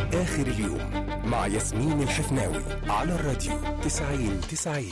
آخر اليوم مع ياسمين الحفناوي على الراديو 90 90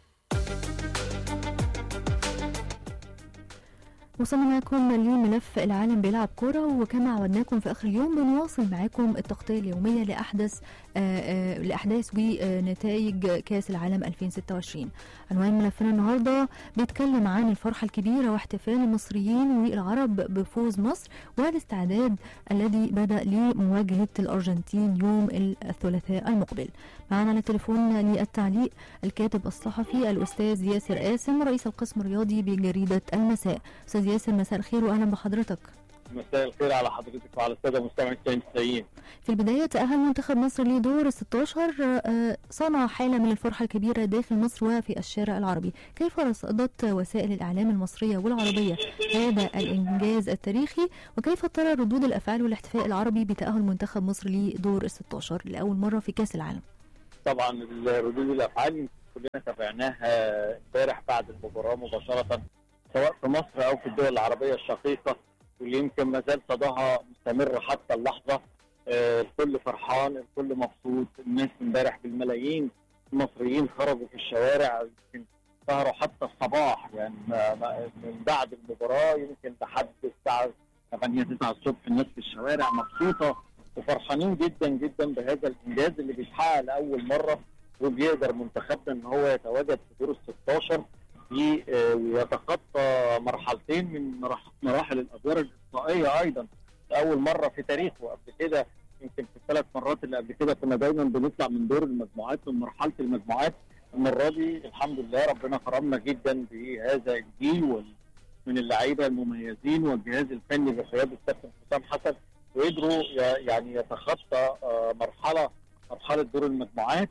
وصلنا معكم لملف العالم بيلعب كرة وكما عودناكم في آخر اليوم بنواصل معاكم التغطية اليومية لأحدث آه، آه، لأحداث ونتائج كأس العالم 2026 عنوان ملفنا النهاردة بيتكلم عن الفرحة الكبيرة واحتفال المصريين والعرب بفوز مصر والاستعداد الذي بدأ لمواجهة الأرجنتين يوم الثلاثاء المقبل معنا على التليفون للتعليق الكاتب الصحفي الأستاذ ياسر قاسم رئيس القسم الرياضي بجريدة المساء أستاذ ياسر مساء الخير وأهلا بحضرتك مساء الخير على حضرتك وعلى الساده مستمعي 90 في البداية تأهل منتخب مصر لدور ال 16 آه، صنع حالة من الفرحة الكبيرة داخل مصر وفي الشارع العربي كيف رصدت وسائل الإعلام المصرية والعربية هذا الإنجاز التاريخي وكيف ترى ردود الأفعال والاحتفاء العربي بتأهل منتخب مصر لدور ال 16 لأول مرة في كأس العالم طبعا ردود الافعال كلنا تابعناها امبارح بعد المباراه مباشره سواء في مصر او في الدول العربيه الشقيقه واللي يمكن ما زال صداها مستمر حتى اللحظه آه، الكل فرحان الكل مبسوط الناس امبارح بالملايين المصريين خرجوا في الشوارع يمكن سهروا حتى الصباح يعني ما ما من بعد المباراه يمكن لحد الساعه 8 9 الصبح الناس في الشوارع مبسوطه وفرحانين جدا جدا بهذا الانجاز اللي بيتحقق لاول مره وبيقدر منتخبنا ان هو يتواجد في دور ال 16 في آه، ويتخطى مرحلتين من مراح- مراحل الادوار الاقصائيه ايضا لاول مره في تاريخه قبل كده يمكن في الثلاث مرات اللي قبل كده كنا دايما بنطلع من دور المجموعات من مرحله المجموعات المره دي الحمد لله ربنا كرمنا جدا بهذا الجيل وال- من اللعيبه المميزين والجهاز الفني بقياده الكابتن حسام حسن وقدروا ي- يعني يتخطى آه، مرحله مرحله دور المجموعات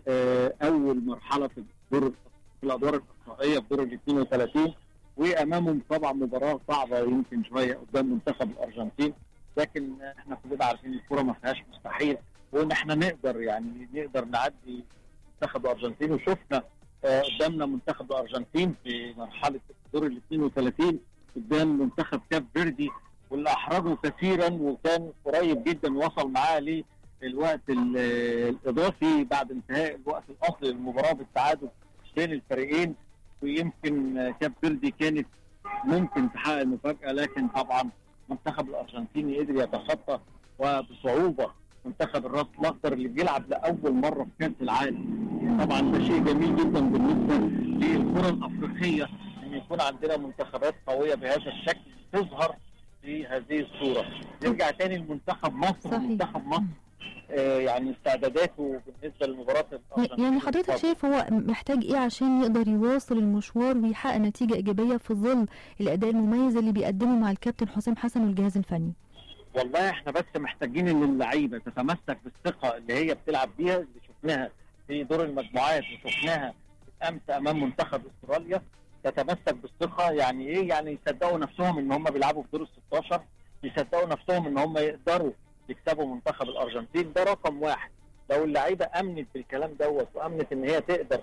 واول مرحله في دور في الادوار الاقصائيه في دور ال 32 وامامهم طبعا مباراه صعبه يمكن شويه قدام منتخب الارجنتين لكن احنا كلنا عارفين الكوره ما فيهاش مستحيل وان احنا نقدر يعني نقدر نعدي منتخب الارجنتين وشفنا آه، قدامنا منتخب الارجنتين في مرحله دور ال 32 قدام منتخب كاب فيردي واللي احرجه كثيرا وكان قريب جدا وصل معاه للوقت ال- الاضافي بعد انتهاء الوقت الاصلي للمباراه بالتعادل بين الفريقين ويمكن آه، كاب فيردي كانت ممكن تحقق المفاجاه لكن طبعا منتخب الارجنتيني قدر يتخطى وبصعوبه منتخب الراس الاخضر اللي بيلعب لاول مره في كاس العالم طبعا ده شيء جميل جدا بالنسبه للكره الافريقيه ان يكون عندنا منتخبات قويه بهذا الشكل تظهر في هذه الصوره نرجع تاني لمنتخب مصر صحيح. منتخب مصر آه يعني استعداداته بالنسبه لمباراه الارجنتين يعني حضرتك شايف هو محتاج ايه عشان يقدر يواصل المشوار ويحقق نتيجة إيجابية في ظل الأداء المميز اللي بيقدمه مع الكابتن حسام حسن والجهاز الفني والله احنا بس محتاجين ان اللعيبه تتمسك بالثقه اللي هي بتلعب بيها اللي شفناها في دور المجموعات وشفناها امس امام منتخب استراليا تتمسك بالثقه يعني ايه يعني يصدقوا نفسهم ان هم بيلعبوا في دور ال 16 يصدقوا نفسهم ان هم يقدروا يكسبوا منتخب الارجنتين ده رقم واحد لو اللعيبه امنت بالكلام دوت وامنت ان هي تقدر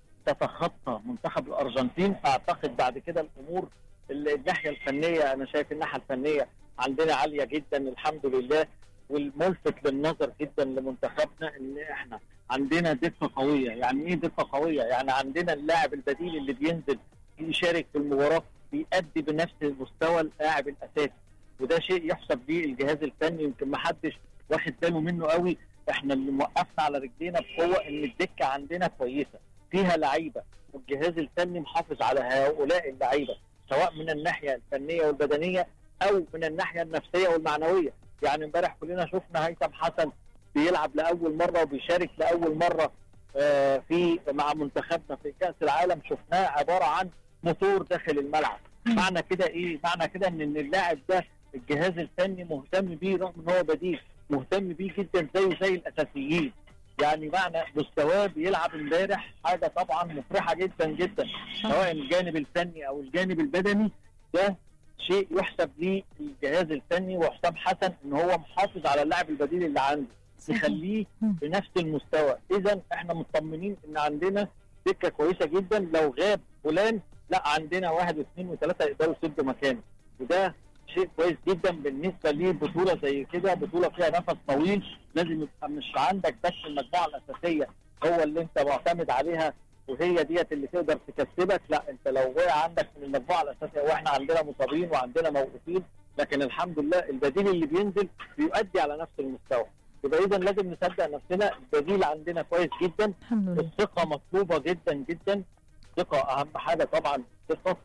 تتخطى منتخب الارجنتين اعتقد بعد كده الامور الناحيه الفنيه انا شايف الناحيه الفنيه عندنا عاليه جدا الحمد لله والملفت للنظر جدا لمنتخبنا ان احنا عندنا دقه قويه يعني ايه دقه قويه يعني عندنا اللاعب البديل اللي بينزل يشارك في المباراه بيأدي بنفس مستوى اللاعب الاساسي وده شيء يحسب ليه الجهاز الفني يمكن ما حدش واخد باله منه قوي احنا اللي موقفنا على رجلينا بقوه ان الدكه عندنا كويسه فيها لعيبه والجهاز الفني محافظ على هؤلاء اللعيبه سواء من الناحيه الفنيه والبدنيه او من الناحيه النفسيه والمعنويه يعني امبارح كلنا شفنا هيثم حسن بيلعب لاول مره وبيشارك لاول مره آه، في مع منتخبنا في كاس العالم شفناه عباره عن موتور داخل الملعب معنى كده ايه معنى كده ان إن اللاعب ده الجهاز الفني مهتم بيه رغم ان هو بديل مهتم بيه جدا زيه زي الاساسيين يعني معنى مستواه بيلعب امبارح حاجه طبعا مفرحه جدا جدا سواء الجانب الفني او الجانب البدني ده شيء يحسب ليه الجهاز الفني وحسام حسن ان هو محافظ على اللاعب البديل اللي عنده يخليه مم. بنفس المستوى اذا احنا مطمنين ان عندنا دكه كويسه جدا لو غاب فلان لا عندنا واحد واثنين وثلاثه يقدروا يسدوا مكانه وده شيء كويس جدا بالنسبه لبطوله زي كده بطوله فيها نفس طويل لازم يبقى مش عندك بس المجموعه الاساسيه هو اللي انت معتمد عليها وهي ديت اللي تقدر تكسبك لا انت لو وقع عندك من المجموعه الاساسيه واحنا عندنا مصابين وعندنا موقوفين لكن الحمد لله البديل اللي بينزل بيؤدي على نفس المستوى يبقى اذا لازم نصدق نفسنا البديل عندنا كويس جدا الحمد لله الثقه مطلوبه جدا جدا ثقه اهم حاجه طبعا الثقه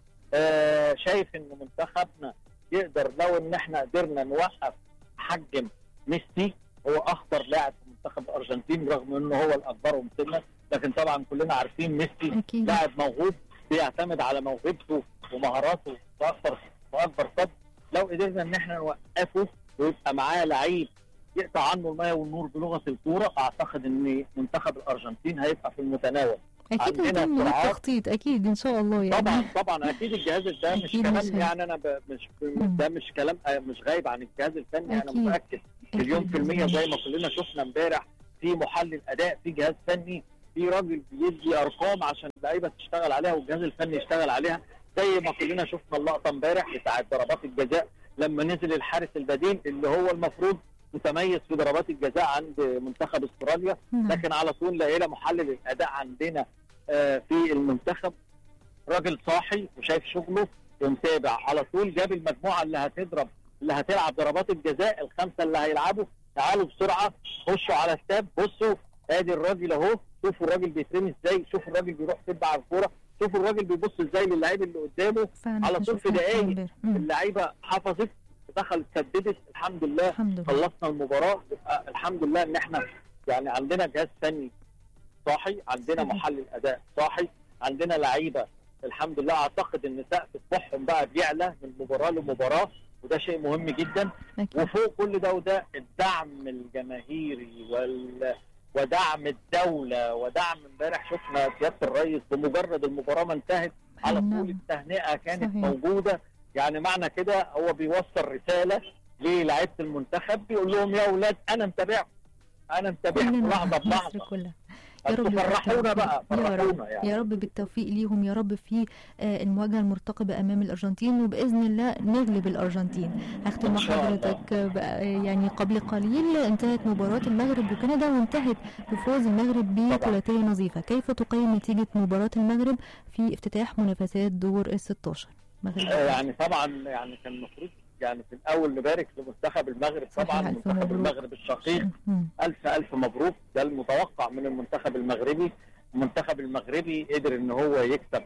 آه شايف ان منتخبنا يقدر لو ان احنا قدرنا نوقف حجم ميسي هو اخطر لاعب في منتخب الارجنتين رغم انه هو الاكبرهم سنا لكن طبعا كلنا عارفين ميسي اكيد لاعب موهوب بيعتمد على موهبته ومهاراته واكثر واكبر قدر لو قدرنا ان احنا نوقفه ويبقى معاه لعيب يقطع عنه الماء والنور بلغه الكوره اعتقد ان منتخب الارجنتين هيبقى في المتناول اكيد عندنا هيتم سرعات. التخطيط اكيد ان شاء الله يعني طبعا طبعا اكيد الجهاز ده مش أكيد مش كلام هي- يعني انا ب... مش مم. ده مش كلام آه، مش غايب عن الجهاز الفني انا أكيد. متاكد مليون أكيد في المية بإذن زي ما كلنا شفنا امبارح في محلل اداء في جهاز فني في راجل بيدي ارقام عشان اللعيبه تشتغل عليها والجهاز الفني يشتغل عليها زي ما كلنا شفنا اللقطه امبارح بتاعت ضربات الجزاء لما نزل الحارس البديل اللي هو المفروض متميز في ضربات الجزاء عند منتخب استراليا نعم. لكن على طول لقينا محلل الاداء عندنا آه، في المنتخب راجل صاحي وشايف شغله ومتابع على طول جاب المجموعه اللي هتضرب اللي هتلعب ضربات الجزاء الخمسه اللي هيلعبوا تعالوا بسرعه خشوا على التاب بصوا ادي الراجل اهو شوفوا الراجل بيترمي ازاي شوفوا الراجل بيروح فين على الكوره شوفوا الراجل بيبص ازاي للعيب اللي قدامه فعلا على إحنا طول في شفنا دقايق امبارح. مم. اللعيبه حفظت دخلت سددت الحمد لله الحمد لله خلصنا المباراه يبقى الحمد لله ان احنا يعني عندنا جهاز فني صاحي عندنا صحيح. محلل اداء صاحي عندنا لعيبه الحمد لله اعتقد ان سقف طموحهم بقى بيعلى من مباراه لمباراه وده شيء مهم جدا أكيد. وفوق كل ده وده الدعم الجماهيري وال ودعم الدوله ودعم امبارح شفنا سياده الرئيس بمجرد المباراه ما انتهت على نعم. طول التهنئه كانت صحيح. موجوده يعني معنى كده هو بيوصل رساله للاعيبه المنتخب بيقول لهم يا اولاد انا متابعكم انا متابعكم كلنا لحظه مصر بلحظه كلها يا رب فرحونا بالتوفيق. بقى يا رب فرحونا يعني يا رب بالتوفيق ليهم يا رب في آه، المواجهه المرتقبه امام الارجنتين وباذن الله نغلب الارجنتين هختم مع إن شاء الله. حضرتك آه، بقى، آه، يعني قبل قليل انتهت مباراه المغرب وكندا وانتهت بفوز المغرب بثلاثيه نظيفه كيف تقيم نتيجه مباراه المغرب في افتتاح منافسات دور ال 16 مغرب آه، يعني طبعا يعني كان المفروض يعني في الاول نبارك لمنتخب المغرب صحيح، طبعا ألف منتخب مبروك. المغرب الشقيق مم. الف الف مبروك ده المتوقع من المنتخب المغربي المنتخب المغربي قدر ان هو يكسب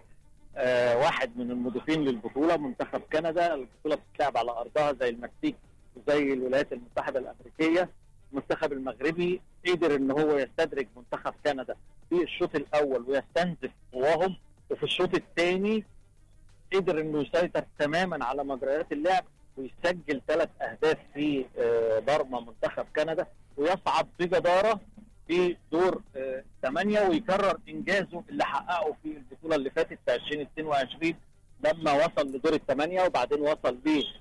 آه واحد من المضيفين للبطوله منتخب كندا البطوله بتتلعب على ارضها زي المكسيك وزي الولايات المتحده الامريكيه المنتخب المغربي قدر ان هو يستدرج منتخب كندا في الشوط الاول ويستنزف قواهم وفي الشوط الثاني قدر انه يسيطر تماما على مجريات اللعب ويسجل ثلاث اهداف في آه، مرمى منتخب كندا ويصعد بجداره في دور آه، ثمانيه ويكرر انجازه اللي حققه في البطوله اللي فاتت في 2022 لما وصل لدور الثمانيه وبعدين وصل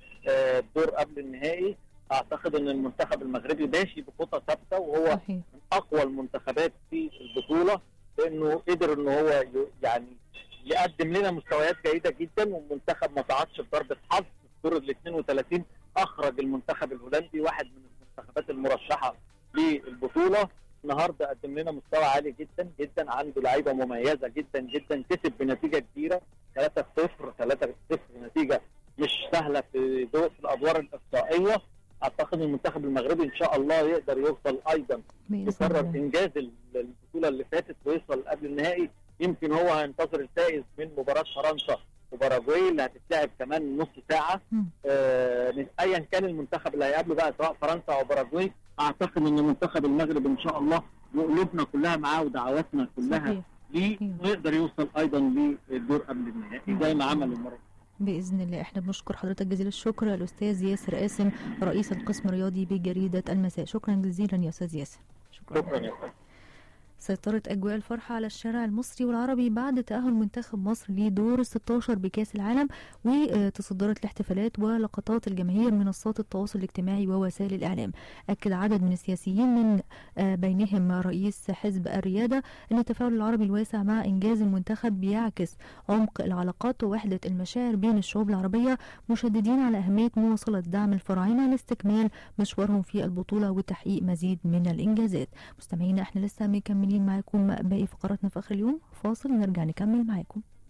لدور قبل النهائي اعتقد ان المنتخب المغربي ماشي بخطى ثابته وهو صحيح من اقوى المنتخبات في البطوله لانه قدر ان هو ي- يعني يقدم لنا مستويات جيده جدا والمنتخب ما صعدش بضربه حظ في الدور ال 32 اخرج المنتخب الهولندي واحد من المنتخبات المرشحه للبطوله النهارده قدم لنا مستوى عالي جدا جدا عنده لعيبه مميزه جدا جدا كسب بنتيجه كبيره 3-0 3-0 نتيجه مش سهله في دور في الادوار الاقصائيه اعتقد المنتخب المغربي ان شاء الله يقدر يوصل ايضا باذن يكرر الله انجاز ال- البطوله اللي فاتت ويوصل قبل النهائي يمكن هو هينتظر الفائز من مباراه فرنسا وباراجواي اللي هتتلعب كمان نص ساعه مم. آه من ايا كان المنتخب اللي هيقابله بقى سواء فرنسا او باراجواي اعتقد ان منتخب المغرب ان شاء الله وقلوبنا كلها معاه ودعواتنا كلها صحيح ليه صحيح. ويقدر يوصل ايضا للدور قبل النهائي زي ما عمل المره بإذن الله احنا بنشكر حضرتك جزيل الشكر الأستاذ ياسر قاسم رئيس القسم الرياضي بجريدة المساء شكرا جزيلا يا أستاذ ياسر شكرا شكرا يا فندم سيطرت أجواء الفرحة على الشارع المصري والعربي بعد تأهل منتخب مصر لدور ال 16 بكأس العالم وتصدرت الاحتفالات ولقطات الجماهير منصات التواصل الاجتماعي ووسائل الإعلام أكد عدد من السياسيين من آه، بينهم رئيس حزب الريادة أن التفاعل العربي الواسع مع إنجاز المنتخب بيعكس عمق العلاقات ووحدة المشاعر بين الشعوب العربية مشددين على أهمية مواصلة دعم الفراعنة لاستكمال مشوارهم في البطولة وتحقيق مزيد من الإنجازات مستمعينا احنا لسه مكملين معاكم باقي فقراتنا في آخر اليوم فاصل نرجع نكمل معاكم